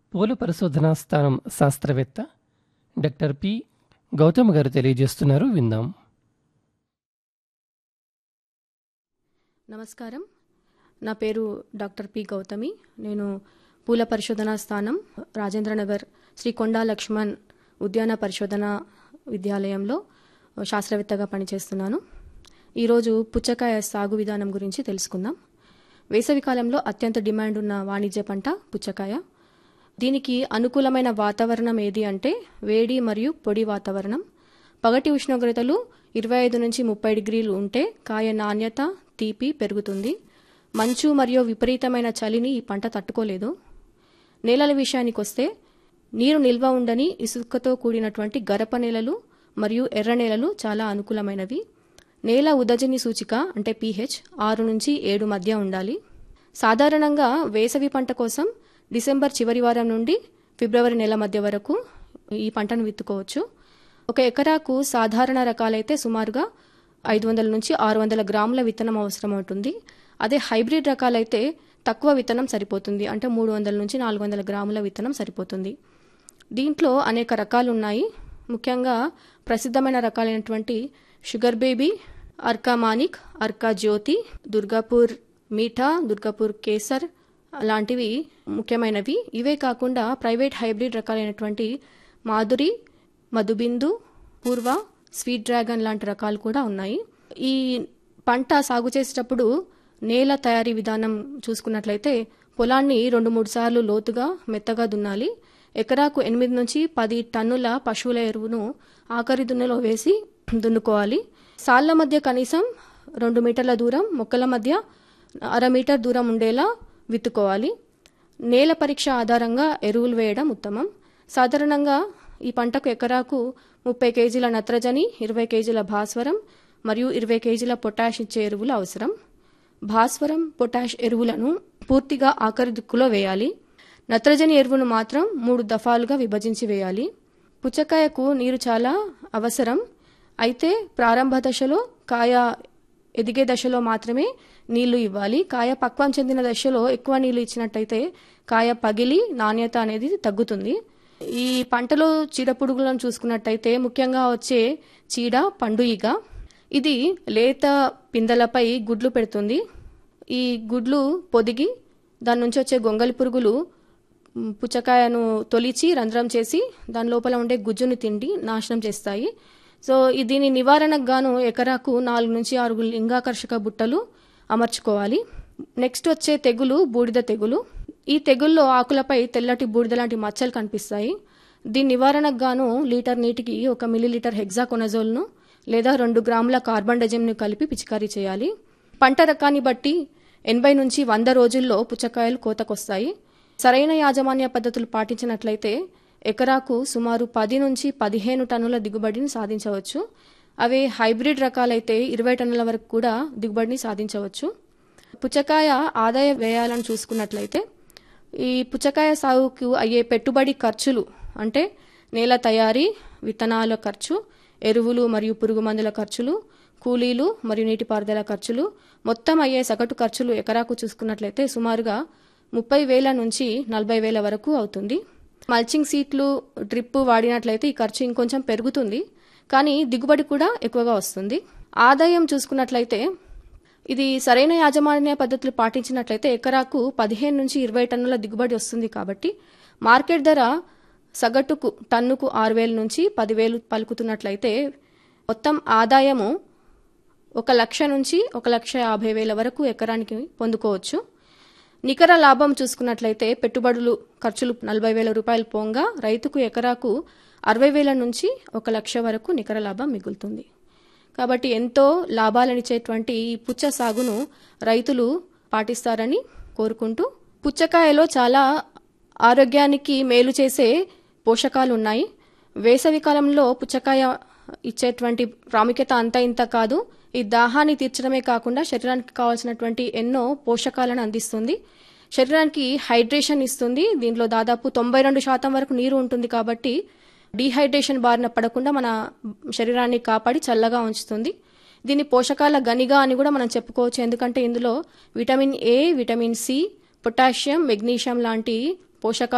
పూల పరిశోధనా స్థానం శాస్త్రవేత్త డాక్టర్ పి గౌతమ్ గారు తెలియజేస్తున్నారు విందాం నమస్కారం నా పేరు డాక్టర్ పి గౌతమి నేను పూల పరిశోధనా స్థానం రాజేంద్రనగర్ శ్రీ కొండా లక్ష్మణ్ ఉద్యాన పరిశోధన విద్యాలయంలో శాస్త్రవేత్తగా పనిచేస్తున్నాను ఈరోజు పుచ్చకాయ సాగు విధానం గురించి తెలుసుకుందాం వేసవికాలంలో అత్యంత డిమాండ్ ఉన్న వాణిజ్య పంట పుచ్చకాయ దీనికి అనుకూలమైన వాతావరణం ఏది అంటే వేడి మరియు పొడి వాతావరణం పగటి ఉష్ణోగ్రతలు ఇరవై ఐదు నుంచి ముప్పై డిగ్రీలు ఉంటే కాయ నాణ్యత తీపి పెరుగుతుంది మంచు మరియు విపరీతమైన చలిని ఈ పంట తట్టుకోలేదు నేలల విషయానికి వస్తే నీరు నిల్వ ఉండని ఇసుకతో కూడినటువంటి గరప నేలలు మరియు ఎర్ర నేలలు చాలా అనుకూలమైనవి నేల ఉదజని సూచిక అంటే పీహెచ్ ఆరు నుంచి ఏడు మధ్య ఉండాలి సాధారణంగా వేసవి పంట కోసం డిసెంబర్ చివరి వారం నుండి ఫిబ్రవరి నెల మధ్య వరకు ఈ పంటను విత్తుకోవచ్చు ఒక ఎకరాకు సాధారణ రకాలైతే సుమారుగా ఐదు వందల నుంచి ఆరు వందల గ్రాముల విత్తనం అవసరం ఉంటుంది అదే హైబ్రిడ్ రకాలైతే తక్కువ విత్తనం సరిపోతుంది అంటే మూడు వందల నుంచి నాలుగు వందల గ్రాముల విత్తనం సరిపోతుంది దీంట్లో అనేక రకాలు ఉన్నాయి ముఖ్యంగా ప్రసిద్ధమైన రకాలైనటువంటి షుగర్ బేబీ అర్కా మానిక్ అర్కా జ్యోతి దుర్గాపూర్ మీఠా దుర్గాపూర్ కేసర్ లాంటివి ముఖ్యమైనవి ఇవే కాకుండా ప్రైవేట్ హైబ్రిడ్ రకాలైనటువంటి మాధురి మధుబిందు పూర్వ స్వీట్ డ్రాగన్ లాంటి రకాలు కూడా ఉన్నాయి ఈ పంట సాగు చేసేటప్పుడు నేల తయారీ విధానం చూసుకున్నట్లయితే పొలాన్ని రెండు మూడు సార్లు లోతుగా మెత్తగా దున్నాలి ఎకరాకు ఎనిమిది నుంచి పది టన్నుల పశువుల ఎరువును ఆఖరి దున్నెలో వేసి దున్నుకోవాలి సాళ్ల మధ్య కనీసం రెండు మీటర్ల దూరం మొక్కల మధ్య అర మీటర్ దూరం ఉండేలా విత్తుకోవాలి నేల పరీక్ష ఆధారంగా ఎరువులు వేయడం ఉత్తమం సాధారణంగా ఈ పంటకు ఎకరాకు ముప్పై కేజీల నత్రజని ఇరవై కేజీల భాస్వరం మరియు ఇరవై కేజీల పొటాష్ ఇచ్చే ఎరువులు అవసరం భాస్వరం పొటాష్ ఎరువులను పూర్తిగా ఆఖరి దిక్కులో వేయాలి నత్రజని ఎరువును మాత్రం మూడు దఫాలుగా విభజించి వేయాలి పుచ్చకాయకు నీరు చాలా అవసరం అయితే ప్రారంభ దశలో కాయ ఎదిగే దశలో మాత్రమే నీళ్లు ఇవ్వాలి కాయ పక్వం చెందిన దశలో ఎక్కువ నీళ్లు ఇచ్చినట్టయితే కాయ పగిలి నాణ్యత అనేది తగ్గుతుంది ఈ పంటలో చీడపురుగులను చూసుకున్నట్టయితే ముఖ్యంగా వచ్చే చీడ పండు ఈగ ఇది లేత పిందెలపై గుడ్లు పెడుతుంది ఈ గుడ్లు పొదిగి దాని నుంచి వచ్చే గొంగలి పురుగులు పుచ్చకాయను తొలిచి రంధ్రం చేసి దాని లోపల ఉండే గుజ్జును తిండి నాశనం చేస్తాయి సో దీని నివారణకు గాను ఎకరాకు నాలుగు నుంచి ఆరు లింగాకర్షక బుట్టలు అమర్చుకోవాలి నెక్స్ట్ వచ్చే తెగులు బూడిద తెగులు ఈ తెగుల్లో ఆకులపై తెల్లటి బూడిద లాంటి మచ్చలు కనిపిస్తాయి దీని నివారణకు గాను లీటర్ నీటికి ఒక మిల్లీలీటర్ హెగ్జాకొనజోల్ను లేదా రెండు గ్రాముల కార్బన్ డజెంను కలిపి పిచికారీ చేయాలి పంట రకాన్ని బట్టి ఎనభై నుంచి వంద రోజుల్లో పుచ్చకాయలు కోతకొస్తాయి సరైన యాజమాన్య పద్ధతులు పాటించినట్లయితే ఎకరాకు సుమారు పది నుంచి పదిహేను టన్నుల దిగుబడిని సాధించవచ్చు అవే హైబ్రిడ్ రకాలైతే ఇరవై టన్నుల వరకు కూడా దిగుబడిని సాధించవచ్చు పుచ్చకాయ ఆదాయ వ్యయాలను చూసుకున్నట్లయితే ఈ పుచ్చకాయ సాగుకు అయ్యే పెట్టుబడి ఖర్చులు అంటే నేల తయారీ విత్తనాల ఖర్చు ఎరువులు మరియు పురుగు మందుల ఖర్చులు కూలీలు మరియు నీటిపారుదల ఖర్చులు మొత్తం అయ్యే సగటు ఖర్చులు ఎకరాకు చూసుకున్నట్లయితే సుమారుగా ముప్పై వేల నుంచి నలభై వేల వరకు అవుతుంది మల్చింగ్ సీట్లు డ్రిప్ వాడినట్లయితే ఈ ఖర్చు ఇంకొంచెం పెరుగుతుంది కానీ దిగుబడి కూడా ఎక్కువగా వస్తుంది ఆదాయం చూసుకున్నట్లయితే ఇది సరైన యాజమాన్య పద్ధతులు పాటించినట్లయితే ఎకరాకు పదిహేను నుంచి ఇరవై టన్నుల దిగుబడి వస్తుంది కాబట్టి మార్కెట్ ధర సగటుకు టన్నుకు ఆరు వేల నుంచి పదివేలు పలుకుతున్నట్లయితే మొత్తం ఆదాయము ఒక లక్ష నుంచి ఒక లక్ష యాభై వేల వరకు ఎకరానికి పొందుకోవచ్చు నికర లాభం చూసుకున్నట్లయితే పెట్టుబడులు ఖర్చులు నలభై వేల రూపాయలు పోగా రైతుకు ఎకరాకు అరవై వేల నుంచి ఒక లక్ష వరకు నికర లాభం మిగులుతుంది కాబట్టి ఎంతో లాభాలనిచ్చేటువంటి ఈ పుచ్చ సాగును రైతులు పాటిస్తారని కోరుకుంటూ పుచ్చకాయలో చాలా ఆరోగ్యానికి మేలు చేసే పోషకాలు ఉన్నాయి వేసవి కాలంలో పుచ్చకాయ ఇచ్చేటువంటి ప్రాముఖ్యత అంత ఇంత కాదు ఈ దాహాన్ని తీర్చడమే కాకుండా శరీరానికి కావాల్సినటువంటి ఎన్నో పోషకాలను అందిస్తుంది శరీరానికి హైడ్రేషన్ ఇస్తుంది దీంట్లో దాదాపు తొంభై రెండు శాతం వరకు నీరు ఉంటుంది కాబట్టి డీహైడ్రేషన్ బారిన పడకుండా మన శరీరాన్ని కాపాడి చల్లగా ఉంచుతుంది దీన్ని పోషకాల గనిగా అని కూడా మనం చెప్పుకోవచ్చు ఎందుకంటే ఇందులో vitamin A vitamin C potassium magnesium లాంటి పోషకాలు